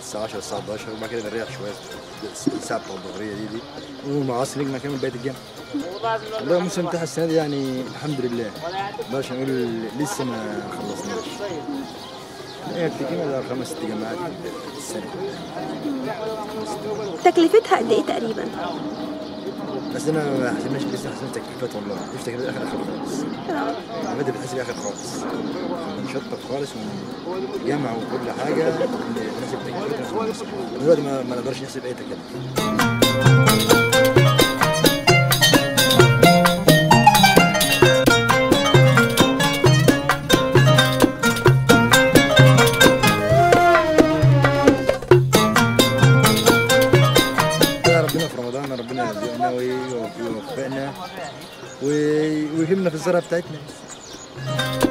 الساعه 10 الساعه 11 وبعد كده بنريح شويه الساعه بتاع الظهريه دي دي والمعاصر نجي نكمل بقيه الجامعه والله الموسم بتاع السنه دي يعني الحمد لله ما نقدرش نقول لسه ما خلصناش هي بتجي ولا خمس ست جامعات في السنه تكلفتها قد ايه تقريبا بس انا ما حسبناش لسه حسبنا تكليفات والله مفيش تكليفات اخر اخر خالص العمليه بتحسب اخر خالص بنشطب خالص ونجمع وكل حاجه نحسب تكليفات دلوقتي ما ما نقدرش نحسب اي تكلفه يا ربنا في رمضان ربنا يرزقنا ويوفقنا ويهمنا في الزرعه بتاعتنا